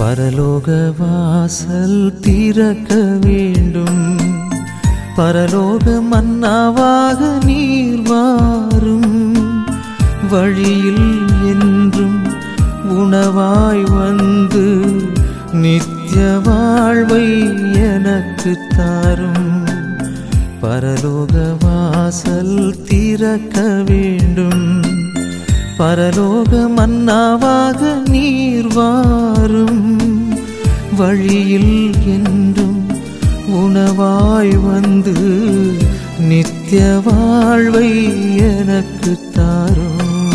பரலோக வாசல் திறக்க வேண்டும் பரலோக மன்னாவாக நீர் வாரும் வழியில் என்றும் உணவாய் வந்து நித்திய வாழ்வை எனக்கு தாரும் பரலோக வாசல் திறக்க வேண்டும் பரலோக மன்னாவாக நீர் வாரும் வழியில் என்றும் உணவாய் வந்து நித்திய வாழ்வை எனக்கு தாரும்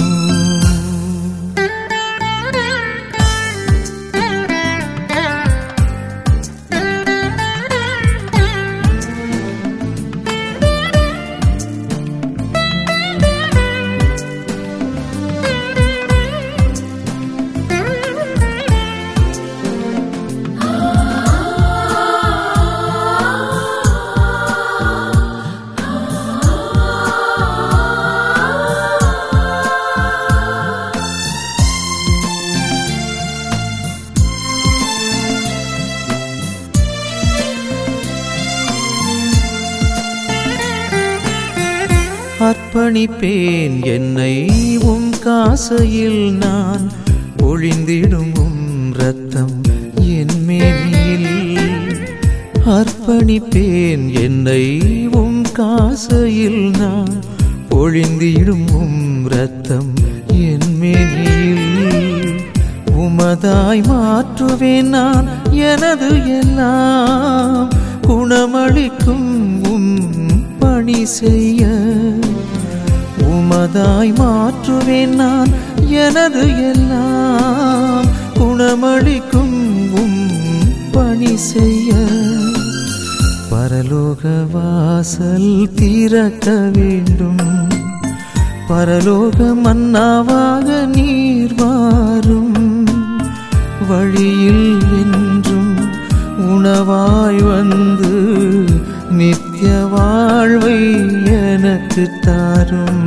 அர்ப்பணிப்பேன் என்னை உம் காசையில் நான் ஒழிந்திடும் உம் ரத்தம் என் மேனியில் அர்ப்பணிப்பேன் என்னை உம் காசையில் நான் ஒழிந்திடும் உம் ரத்தம் என் மேனியில் உமதாய் மாற்றுவேன் நான் எனது எல்லாம் குணமளிக்கும் உம் பணி செய்ய உமதாய் மாற்றுவேன் நான் எனது எல்லாம் குணமளிக்கும் உம் பணி செய்ய பரலோக வாசல் திறக்க வேண்டும் பரலோக மன்னாவாக நீர் வாரும் வழியில் என்றும் உணவாய் வந்து நித்திய வாழ்வை எனக்கு தாரும்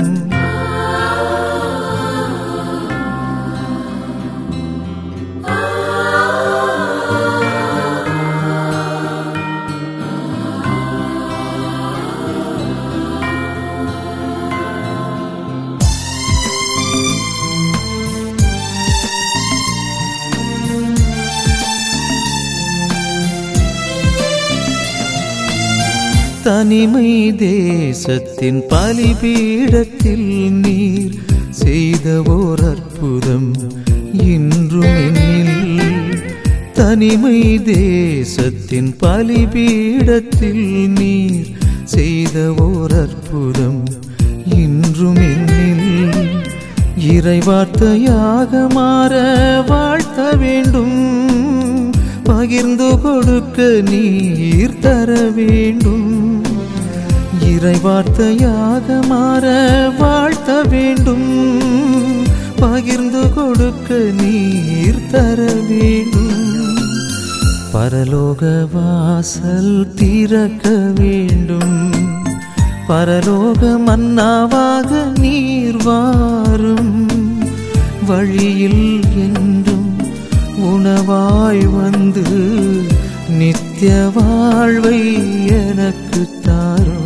தனிமை தேசத்தின் பலிபீடத்தில் நீர் செய்த ஓர் அற்புதம் இன்றும் என்னில் தனிமை தேசத்தின் பலிபீடத்தில் நீர் செய்த ஓர் அற்புதம் இன்றும் என்னில் இறைவார்த்தையாக மாற வாழ்த்த வேண்டும் பகிர்ந்து கொடுக்க நீர் தர வேண்டும் இறைவார்த்தையாக மாற வாழ்த்த வேண்டும் பகிர்ந்து கொடுக்க நீர் தர வேண்டும் பரலோக வாசல் திறக்க வேண்டும் பரலோக மன்னாவாக நீர் வாரும் வழியில் என்றும் உணவாய் வந்து நித்திய வாழ்வை எனக்கு தாரும்